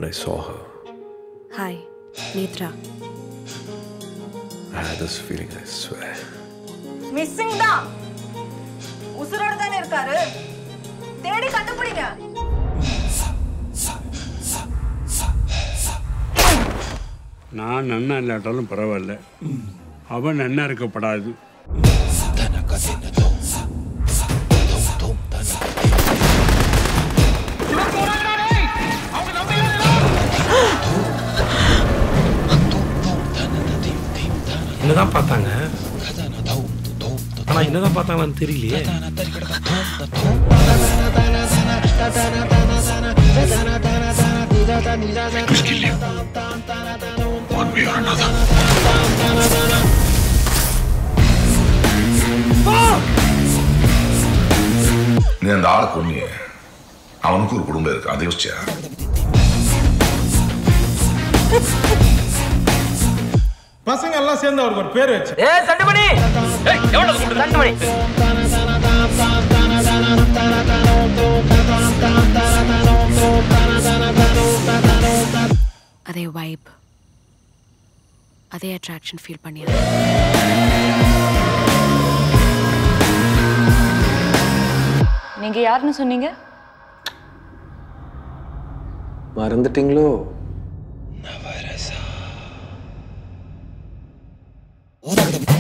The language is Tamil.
I saw her. Hi Nethra I had this feeling, I swear. Missing தான் உசுரோட தானே இருக்காரு தேடி கண்டுபிடிங்க நான் நன்னா இல்லாட்டாலும் பரவாயில்ல அவன் நன்னா இருக்கப்படாது என்னதான் பார்த்தாங்க ஆனா என்னதான் பார்த்தாங்களான்னு தெரியலையே நீ அந்த ஆளை கொன்னியே அவனுக்கு ஒரு குடும்பம் இருக்கு அதை யோசிச்சியா பசங்க எல்லாம் சேர்ந்து அவருக்கு ஒரு பேர் வச்சு ஏ தண்டுமணி தண்டுமணி அதே வைப் அதே அட்ராக்ஷன் ஃபீல் பண்ணியா நீங்க யாருன்னு சொன்னீங்க மறந்துட்டீங்களோ ஓ